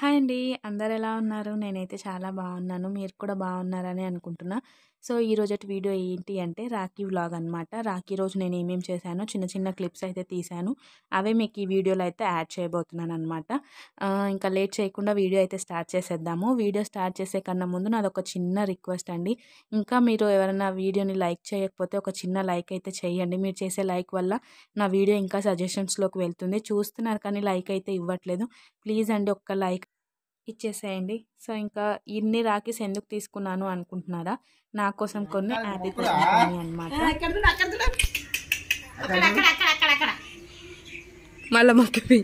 Hi అండి. అందరూ ఎలా ఉన్నారు? నేనైతే చాలా బాగున్నాను. మీరు కూడా బాగున్నారని అనుకుంటున్నా. సో, ఈరోజటి వీడియో ఏంటి అంటే రాఖీ వ్లాగ్ అనమాట. రాఖీ రోజు నేను ఏమేం చేశానో చిన్న చిన్న క్లిప్స్ అయితే తీశాను. అవే మీకు ఈ వీడియోలో అయితే యాడ్ చేయబోతున్నాననమాట. ఆహ్, ఇంకా లేట్ చేయకుండా వీడియో అయితే స్టార్ట్ చేసేద్దాము. వీడియో స్టార్ట్ చేసే కన్నా ముందు నాదొక చిన్న రిక్వెస్ట్ అండి. ఇంకా మీరు ఎవరైనా వీడియోని లైక్ చేయకపోతే ఒక చిన్న లైక్ అయితే చేయండి. మీరు చేసే లైక్ వల్ల నా వీడియో ఇంకా సజెషన్స్‌లోకి వెళ్తుంది. చూస్తున్నారు కానీ లైక్ అయితే ఇవ్వట్లేదు. ప్లీజ్ అండి ఒక్క లైక్ ఇచ్చేసేయండి. సో, ఇంకా ఇన్ని రాఖీస్ ఎందుకు తీసుకున్నాను అనుకుంటున్నారా? నా కోసం కొన్ని, యాపీ కోసం కొన్ని అనమాట. మళ్ళా మొక్కవి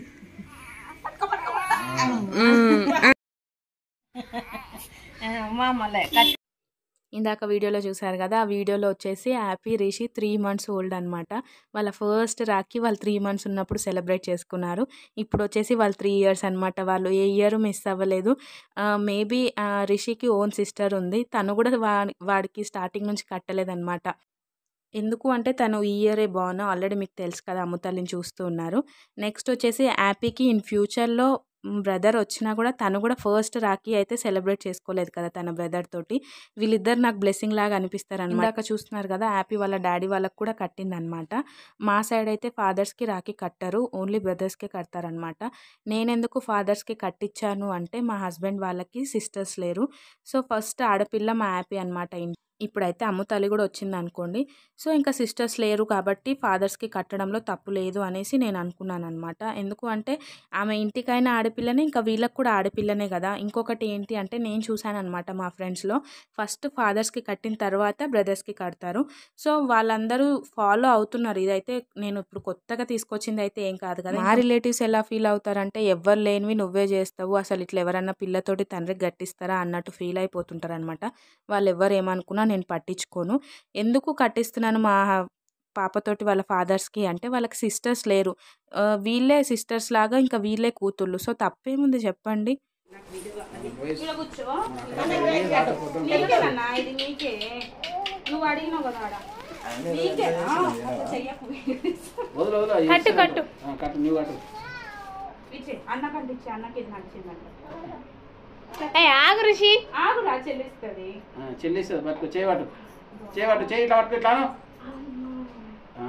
ఇందాక వీడియోలో చూసారు కదా! ఆ వీడియోలో వచ్చేసి హ్యాపీ, రిషి 3 మంత్స్ ఓల్డ్ అనమాట. వాళ్ళ ఫస్ట్ రాఖీ వాళ్ళు 3 మంత్స్ ఉన్నప్పుడు సెలబ్రేట్ చేసుకున్నారు. ఇప్పుడొచ్చేసి వాళ్ళు 3 ఇయర్స్ అనమాట. వాళ్ళు ఏ ఇయర్ మిస్ అవ్వలేదు. ఆహ్, మేబీ ఆహ్, రిషికి ఓన్ సిస్టర్ ఉంది. తను కూడా వాడి వాడికి స్టార్టింగ్ నుంచి కట్టలేదనమాట. ఎందుకు అంటే తను ఈ ఇయరే బోర్న్. ఆల్రెడీ మీకు తెలుసు కదా! అమ్ముతల్లిని చూస్తూ ఉన్నారు. నెక్స్ట్ వచ్చేసి హ్యాపీకి ఇన్ ఫ్యూచర్‌లో హ్మ్, బ్రదర్ వచ్చినా కూడా తను కూడా ఫస్ట్ రాఖీ అయితే సెలబ్రేట్ చేసుకోలేదు కదా! తన బ్రదర్ తోటి. వీళ్ళిద్దరు నాకు బ్లెస్సింగ్ లాగా అనిపిస్తారనమాట. ఇందాక చూస్తున్నారు కదా! హ్యాపీ వాళ్ళ డ్యాడీ వాళ్ళకి కూడా కట్టిందనమాట. మా సైడ్ అయితే ఫాదర్స్‌కి రాఖీ కట్టరు. ఓన్లీ బ్రదర్స్‌కే కడతారనమాట. నేనెందుకు ఫాదర్స్‌కి కట్టించాను అంటే మా హస్బెండ్ వాళ్ళకి సిస్టర్స్ లేరు. సో, ఫస్ట్ ఆడపిల్ల మా హ్యాపీ అనమాట. ఇన్ ఇప్పుడైతే అమ్ముతల్లి కూడా వచ్చిందనుకోండి. సో, ఇంకా సిస్టర్స్ లేరు కాబట్టి ఫాదర్స్‌కి కట్టడంలో తప్పు లేదు అనేసి నేను అనుకున్నాననమాట. ఎందుకు అంటే ఆమె ఇంటికైనా ఆడపిల్లనే ఇంకా వీళ్ళకి కూడా ఆడపిల్లనే కదా! ఇంకొకటి ఏంటి అంటే నేను చూసాననమాట మా ఫ్రెండ్స్‌లో. ఫస్ట్ ఫాదర్స్‌కి కట్టిన తర్వాత బ్రదర్స్‌కి కడతారు. సో, వాళ్ళందరూ ఫాలో అవుతున్నారు. ఇదైతే నేను ఇప్పుడు కొత్తగా తీసుకొచ్చింది అయితే ఏం కాదు కదా! మా రిలేటివ్స్ ఎలా ఫీల్ అవుతారంటే ఎవ్వరు లేనివి నువ్వే చేస్తావు. అసలు ఇట్లా ఎవరన్నా పిల్లతోటి తండ్రికి కట్టిస్తారా అన్నట్టు ఫీల్ అయిపోతుంటారనమాట. వాళ్ళెవ్వరు ఏమనుకున్నా నేను పట్టించుకోను. ఎందుకు కట్టిస్తున్నాను మా పాపతోటి వాళ్ళ ఫాదర్స్‌కి అంటే వాళ్ళకి సిస్టర్స్ లేరు. ఆహ్, వీళ్ళే సిస్టర్స్ లాగా ఇంకా వీళ్ళే కూతుళ్ళు. సో, తప్పేముంది చెప్పండి? ఇలా కూర్చో నీకేనన్నా ఇది నీకే నువ్వు అడిగినావు కదా ఆడ నీకేనా అట్లా చెయ్యకు వదలు వదలు కట్టు, కట్టు. ఆ, కట్టు నువ్వు కట్టు ఇచ్చే అన్నకంటే ఇచ్చే అన్నకి ఇది నచ్చిందంట ఆగు ఋషి ఆగురా చెల్లిస్తుంది ఆ, చెల్లిస్తుంది పట్టుకో చేయబట్టు చేయబట్టు చేయి ఇట్లా పట్టుకో ఇట్లాను ఆ,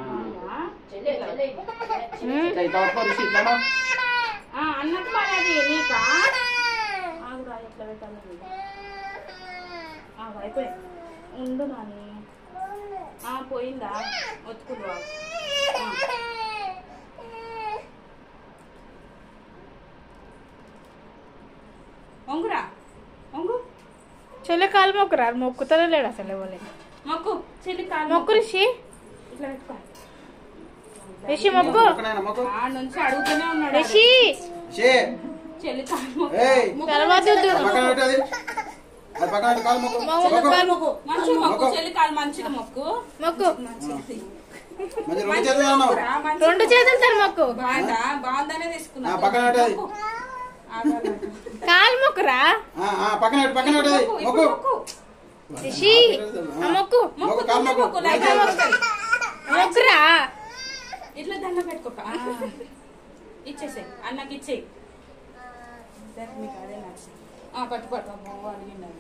ఇట్లా ఇట్లా పట్టుకో రిషి ఇట్లాను అన్నకు మరి అది నీకా ఆగురా ఎట్లా పెట్టాలి చూడు. ఆగు, అయిపోయింది ఉండు నాని ఆ, పోయిందా ఒత్తుకుడు ఒంగురా ఒంగు చెల్లె కాలు మొక్కురా మొక్కుతలే లేడు అసలు ఇవ్వలే మొక్కు చెల్లి కాలు మొక్కు రిషి ఇట్లా పెట్టుకో రిషి మొక్కు మొక్కనైనా మొక్కు ఆ నుంచి అడుగుతూనే ఉన్నాడు రిషి చే చెల్లి కాలు మొక్కు. ఏయ్ తర్వాత వద్దు. అది పక్కన పెట్టు అది అది పక్కన పెట్టు కాలు మొక్కు మొక్కు మంచిగా మొక్కు చెల్లి కాలు మంచిగా మొక్కు మొక్కు మంచి రెండు చేతులు అన్నావు రా, మంచిగా రెండు చేతులతో మొక్కు బాగుందా బాగుందనే తీసుకున్నా ఆ, పక్కన పెట్టు అది మొక్కు. ఆగు, ఆగు, ఆగు. కాలు మొక్కురా ఆ, ఆ, పక్కన పెట్టు పక్కన పెట్టు అది మొక్కు, మొక్కు ఇప్పుడు మొక్కు రిషి ఆ మొక్కు మొక్కు కాలు మొక్కు మొక్కు, లైట్ వస్తుంది. మొక్కురా ఇట్లా దండ పెట్టుకోక ఆ. ఇచ్చేసేయ్ అన్నకి ఇచ్చేయి సరే, మీకు అదే నచ్చింది ఆ, పట్టు పట్టు అమ్మో అడిగింది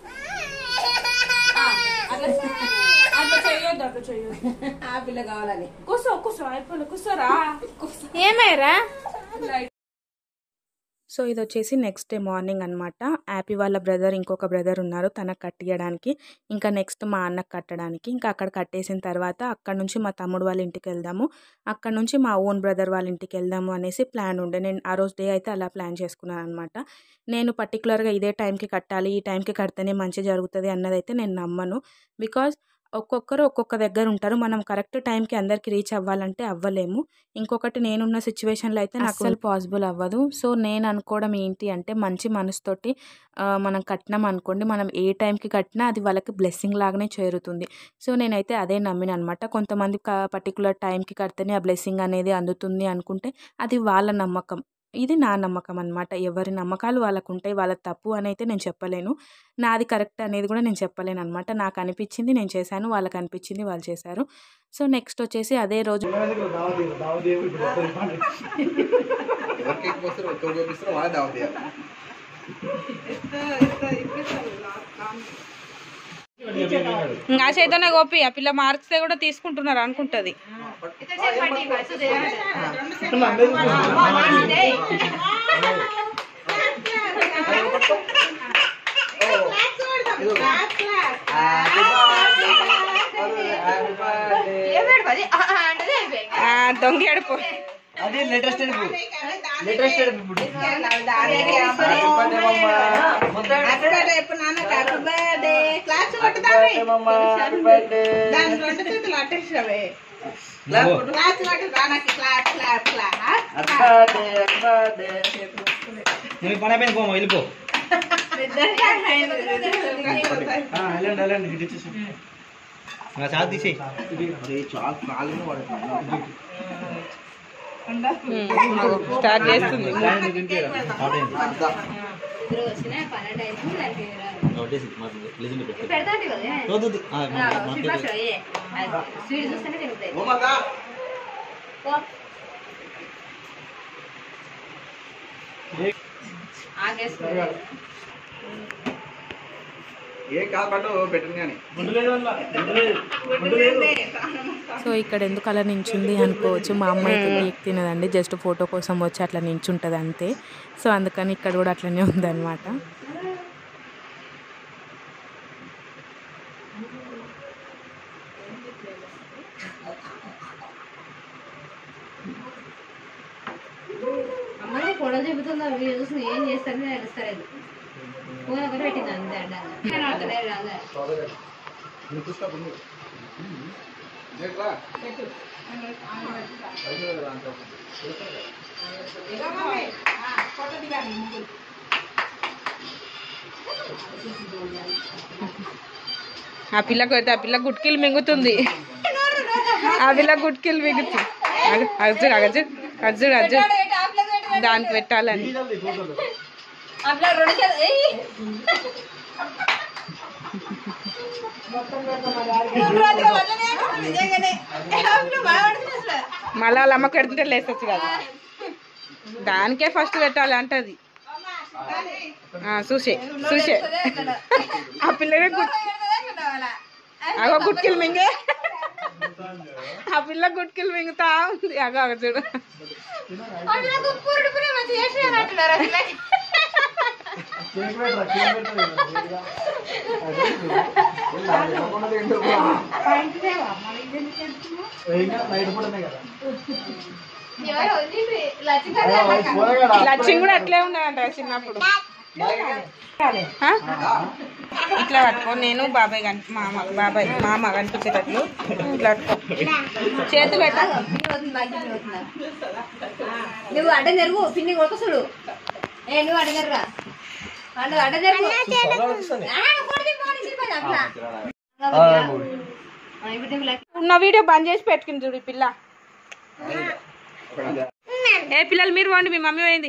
ఆ, అట్లా అట్లా చెయ్యొద్దు అట్లా చెయ్యొద్దు ఆ పిల్ల కావాలని కూర్చో కూర్చో అయిపోలే కూర్చోరా కూర్చో ఏమయ్యరా లైట్ సో, ఇదొచ్చేసి నెక్స్ట్ డే మార్నింగ్ అనమాట. హ్యాపీ వాళ్ళ బ్రదర్ ఇంకొక బ్రదర్ ఉన్నారు. తనకి కట్టియడానికి. ఇంకా నెక్స్ట్ మా అన్నకి కట్టడానికి. ఇంకా అక్కడ కట్టేసిన తర్వాత అక్కడి నుంచి మా తమ్ముడు వాళ్ళ ఇంటికెళ్దాము. అక్కడి నుంచి మా ఓన్ బ్రదర్ వాళ్ళ ఇంటికెళ్దాము అనేసి ప్లాన్ ఉండే. నేను ఆ రోజు డే అయితే అలా ప్లాన్ చేసుకున్నాననమాట. నేను పర్టిక్యులర్‌గా ఇదే టైంకి కట్టాలి. ఈ టైంకి కడితేనే మంచి జరుగుతది అన్నదైతే నేను నమ్మను. బికాజ్ ఒక్కొక్కరు ఒక్కొక్క దగ్గర ఉంటారు. మనం కరెక్ట్ టైంకి అందరికి రీచ్ అవ్వాలంటే అవ్వలేము. ఇంకొకటి నేనున్న సిట్యుయేషన్‌లో అయితే నాకు అస్సలు పాసిబుల్ అవ్వదు. సో, నేను అనుకోవడం ఏంటి అంటే మంచి మనసుతోటి ఆహ్, మనం కట్టినాం అనుకోండి మనం ఏ టైంకి కట్టినా అది వాళ్ళకి బ్లెస్సింగ్ లాగానే చేరుతుంది. సో, నేనైతే అదే నమ్మిననమాట. కొంతమంది క పర్టిక్యులర్ టైంకి కడితేనే ఆ బ్లెస్సింగ్ అనేది అందుతుంది అనుకుంటే అది వాళ్ళ నమ్మకం. ఇది నా నమ్మకం అనమాట. ఎవరి నమ్మకాలు వాళ్ళకుంటాయి. వాళ్ళది తప్పు అనైతే నేను చెప్పలేను. నాది కరెక్ట్ అనేది కూడా నేను చెప్పలేననమాట. నాకు అనిపించింది నేను చేశాను. వాళ్ళకి అనిపించింది వాళ్ళు చేశారు. సో, నెక్స్ట్ వచ్చేసి అదే రోజు ఎవరికి ఎక్కువ వస్తారో ఎక్కువ చూపిస్తారో వాళ్ళే దావత్ చేయాలి ఇంకా చేతనే గోపి ఆ పిల్ల మార్క్స్ కూడా తీసుకుంటున్నారు అనుకుంటది ఆ, దొంగ ఏడుపు అది లేటెస్ట్ ఎడుపు లేటెస్ట్ ఎడుపు ఇప్పుడు నువ్వు పని అయిపోయింది పోమా వెళ్ళిపో వెళ్ళండి వెళ్ళండి ఇటు ఇచ్చేసి ఇంకా చాలా తీసేయి స్టార్ట్ చేస్తుంది ఏ కాదు పట్టు పెట్టింది కానీ సో ఇక్కడ ఎందుకు అలా నించుంది అనుకోవచ్చు మా అమ్మ అయితే కేక్ తినదండి జస్ట్ ఫోటో కోసం వచ్చి అట్లా నించుంటుంది అంతే సో అందుకని ఇక్కడ కూడా అట్లనే ఉందన్నమాట అమ్మాయి ఫోటో చెబుతుందా వీడియో చూసి ఏం చేస్తారని తెలుస్తలేదు ఫోన్ ఒకటి పెట్టింది అంతే అడ్డంగా ఆ పిల్లకు అయితే ఆ పిల్ల గుట్కిలు మింగుతుంది ఆ పిల్ల గుట్కిలు మింగుతుంది అగు, అర్జున్ అర్జున్ అర్జున్ అర్జున్ దానికి పెట్టాలని మళ్ళీ వాళ్ళ అమ్మకి పెడుతుంటే లేసొచ్చు కదా దానికే ఫస్ట్ పెట్టాలి అంటది ఆ, చూసే చూసే ఆ పిల్లనే గుట్ అగో గుట్కిలు మింగే ఆ పిల్ల గుట్కిలు మింగుతా ఉంది అగో అగో చూడు లక్ష్యం కూడా అట్లే ఉన్నదంట చిన్నప్పుడు ఆ? ఇట్లా పట్టుకో నేను బాబాయ్ కనిపి మామ బాబాయ్ మామ కనిపించేటట్లు ఇట్లా పట్టుకో చేతులు పెట్ట నువ్వు అడ్డ జరుగు పిన్ని కొడుకు చూడు ఏ నువ్వు అడ్డ జరుగురా అడ్డ అడ్డ జరుగు ఆ, కొడితే పోనీ, చెప్పేది అట్లా. ఆ, ఇప్పుడు నువ్వు లెక్క- ఉన్న వీడియో బంద్ చేసి పెట్టుకుంది చూడు ఈ పిల్ల ఏ పిల్లలు మీరు పోండి మీ మమ్మీ పోయింది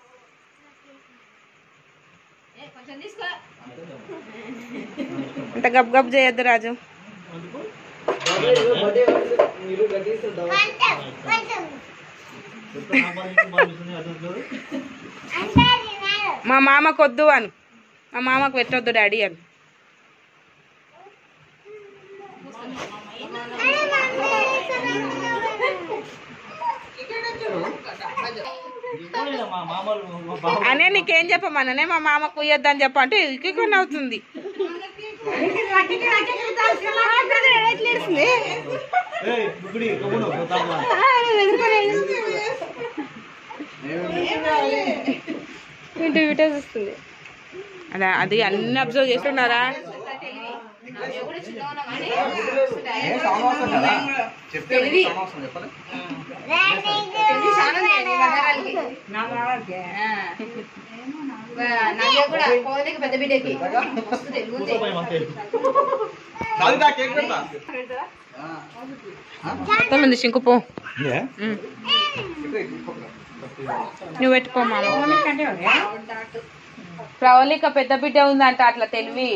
ఏ, కొంచెం తీసుకో ఇంత గబ్ గబ్ చేయొద్దు రాజు మా మామకు వద్దు అను మా మామకు పెట్టొద్దు డాడీ అని అనే నీకేం చెప్పమననే మా మామకు పోయొద్దు అని చెప్ప అంటే ఇక్కడికి అవుతుంది ఇంటి వీటే చూస్తుంది అలా అది అన్ని అబ్జర్వ్ చేస్తున్నారా చెప్తే అవసరం చెప్పాలి తెలివి చాలా ఉంది నీ బంగారాలకి. ఆ. ఆ, నాకే కూడా కోదకి పెద్ద బిడ్డకి మస్తు తెలివి ఉంది కాదు కేక్ పెడతా మొత్తం ఉంది సింకు పో ఉమ్. నువ్వు పెట్టుకో మామ ప్రవళిక పెద్ద బిడ్డ ఉందంట అట్లా తెలివి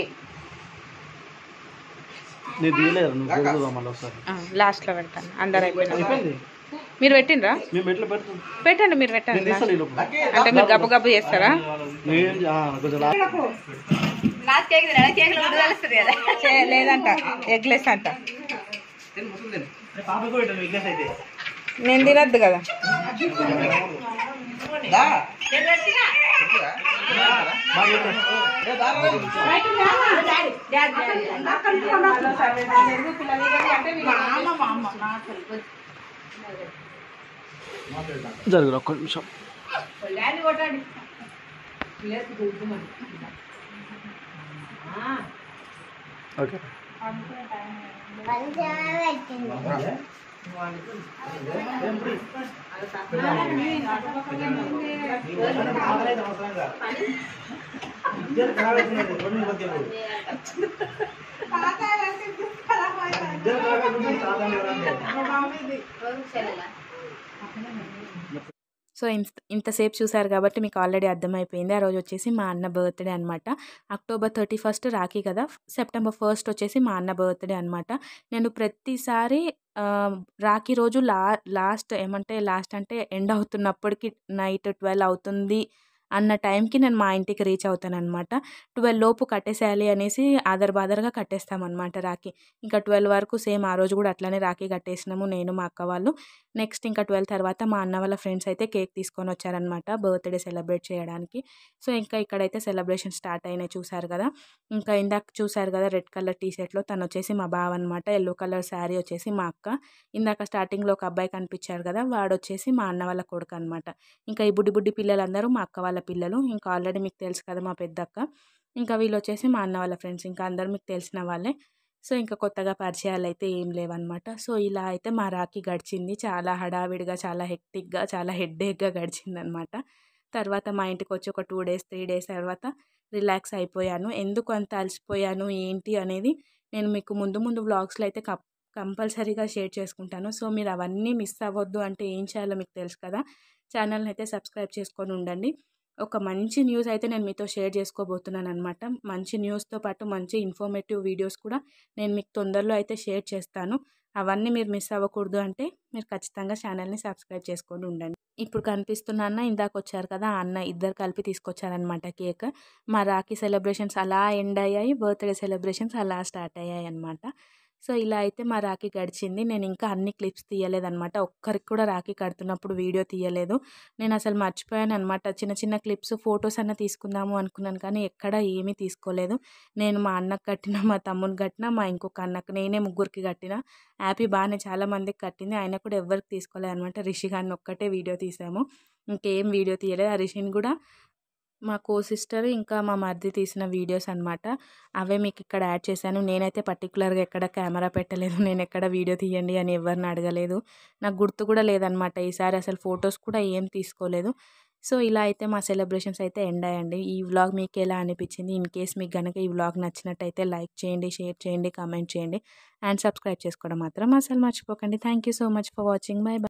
నేను తీయలేదు నువ్వు చూద్దాం మళ్ళీ ఒకసారి లాస్ట్ లో పెడతాను అందరు అయిపోయినా అయిపోయింది మీరు పెట్టిండ్రా మేము ఎట్లా పెడతాం పెట్టండి మీరు నేను పెట్టండి తీస్తాను ఈ లోపల. అంటే మీరు గబ్బు గబ్బు చేస్తారా నేను ఆ, కొంచెం లా- లాస్ట్ కేక్ తినాలి కేక్ లో ముందు కలుస్తుంది కదా చే- లేదంట ఎగ్లెస్ అంట పాపకు పెట్టండి విగ్నేష్ అయితే నేను తినద్దు కదా జరుగురు ఒక్క నిమిషం ఓకే సో ఇంత ఇంతసేపు చూసారు కాబట్టి మీకు ఆల్రెడీ అర్థమైపోయింది ఆ రోజు వచ్చేసి మా అన్న బర్త్డే అనమాట అక్టోబర్ థర్టీ ఫస్ట్ రాఖీ కదా సెప్టెంబర్ ఫస్ట్ వచ్చేసి మా అన్న బర్త్డే అనమాట నేను ప్రతిసారి ఆ, రాఖీ రోజు లా లాస్ట్ ఏమంటే లాస్ట్ అంటే ఎండ్ అవుతున్నప్పటికి నైట్ ట్వెల్వ్ అవుతుంది అన్న టైంకి నేను మా ఇంటికి రీచ్ అవుతాను అనమాట ట్వెల్వ్ లోపు కట్టేసేయాలి అనేసి ఆదర్ బాదర్గా కట్టేస్తామన్నమాట రాఖీ ఇంకా ట్వెల్వ్ వరకు సేమ్ ఆ రోజు కూడా అట్లనే రాఖీ కట్టేసినాము నేను మా అక్క వాళ్ళు నెక్స్ట్ ఇంకా ట్వెల్వ్ తర్వాత మా అన్న వాళ్ళ ఫ్రెండ్స్ అయితే కేక్ తీసుకొని వచ్చారనమాట బర్త్డే సెలబ్రేట్ చేయడానికి సో ఇంకా ఇక్కడైతే సెలబ్రేషన్ స్టార్ట్ అయినాయి చూసారు కదా ఇంకా ఇందాక చూసారు కదా రెడ్ కలర్ టీ షర్ట్లో తను వచ్చేసి మా బావ అనమాట ఎల్లో కలర్ శారీ వచ్చేసి మా అక్క ఇందాక స్టార్టింగ్లో ఒక అబ్బాయి కనిపించారు కదా వాడు వచ్చేసి మా అన్న వాళ్ళ కొడుకు అనమాట ఇంకా ఈ బుడ్డి బుడ్డి పిల్లలందరూ మా అక్క వాళ్ళ పిల్లలు ఇంకా ఆల్రెడీ మీకు తెలుసు కదా మా పెద్దక్క ఇంకా వీళ్ళు వచ్చేసి మా అన్న వాళ్ళ ఫ్రెండ్స్ ఇంకా అందరూ మీకు తెలిసిన వాళ్ళే సో ఇంకా కొత్తగా పరిచయాలు అయితే ఏం లేవన్నమాట సో ఇలా అయితే మా రాఖీ గడిచింది చాలా హడావిడిగా చాలా హెక్టిక్గా చాలా హెడ్ఏక్గా గడిచింది అనమాట తర్వాత మా ఇంటికి వచ్చి ఒక టూ డేస్ త్రీ డేస్ తర్వాత రిలాక్స్ అయిపోయాను ఎందుకు అంత అలసిపోయాను ఏంటి అనేది నేను మీకు ముందు ముందు వ్లాగ్స్లో అయితే కప్ కంపల్సరీగా షేర్ చేసుకుంటాను సో మీరు అవన్నీ మిస్ అవ్వద్దు అంటే ఏం చేయాలో మీకు తెలుసు కదా ఛానల్ని అయితే సబ్స్క్రైబ్ చేసుకొని ఉండండి ఒక మంచి న్యూస్ అయితే నేను మీతో షేర్ చేసుకోబోతున్నాను అనమాట మంచి న్యూస్తో పాటు మంచి ఇన్ఫర్మేటివ్ వీడియోస్ కూడా నేను మీకు తొందరలో అయితే షేర్ చేస్తాను అవన్నీ మీరు మిస్ అవ్వకూడదు అంటే మీరు ఖచ్చితంగా ఛానల్ని సబ్స్క్రైబ్ చేసుకొని ఉండండి ఇప్పుడు కనిపిస్తున్న అన్న ఇందాక వచ్చారు కదా ఆ అన్న ఇద్దరు కలిపి తీసుకొచ్చారనమాట కేక్ మా రాఖీ సెలబ్రేషన్స్ అలా ఎండ్ అయ్యాయి బర్త్డే సెలబ్రేషన్స్ అలా స్టార్ట్ అయ్యాయి అనమాట సో ఇలా అయితే మా రాఖీ గడిచింది నేను ఇంకా అన్ని క్లిప్స్ తీయలేదన్నమాట ఒక్కరికి కూడా రాఖీ కడుతున్నప్పుడు వీడియో తీయలేదు నేను అసలు మర్చిపోయాను అనమాట చిన్న చిన్న క్లిప్స్ ఫొటోస్ అన్న తీసుకుందాము అనుకున్నాను కానీ ఎక్కడ ఏమీ తీసుకోలేదు నేను మా అన్నకు కట్టిన మా తమ్ముని కట్టిన మా ఇంకొక అన్నకు నేనే ముగ్గురికి కట్టిన హ్యాపీ బాగానే చాలా మందికి కట్టింది ఆయన కూడా ఎవరికి తీసుకోలేదు అనమాట రిషి గారిని ఒక్కటే వీడియో తీసాము ఇంకేం వీడియో తీయలేదు ఆ రిషిని కూడా మా కో సిస్టర్ ఇంకా మా మరిది తీసిన వీడియోస్ అనమాట అవే మీకు ఇక్కడ యాడ్ చేశాను నేనైతే పర్టికులర్గా ఎక్కడ కెమెరా పెట్టలేదు నేను ఎక్కడ వీడియో తీయండి అని ఎవరిని అడగలేదు నాకు గుర్తు కూడా లేదనమాట ఈసారి అసలు ఫొటోస్ కూడా ఏం తీసుకోలేదు సో ఇలా అయితే మా సెలబ్రేషన్స్ అయితే ఎండ్ అయ్యండి ఈ వ్లాగ్ మీకు ఎలా అనిపించింది ఇన్ కేస్ మీకు కనుక ఈ వ్లాగ్ నచ్చినట్టయితే లైక్ చేయండి షేర్ చేయండి కామెంట్ చేయండి అండ్ సబ్స్క్రైబ్ చేసుకోవడం మాత్రం అసలు మర్చిపోకండి thank you so much for watching bye by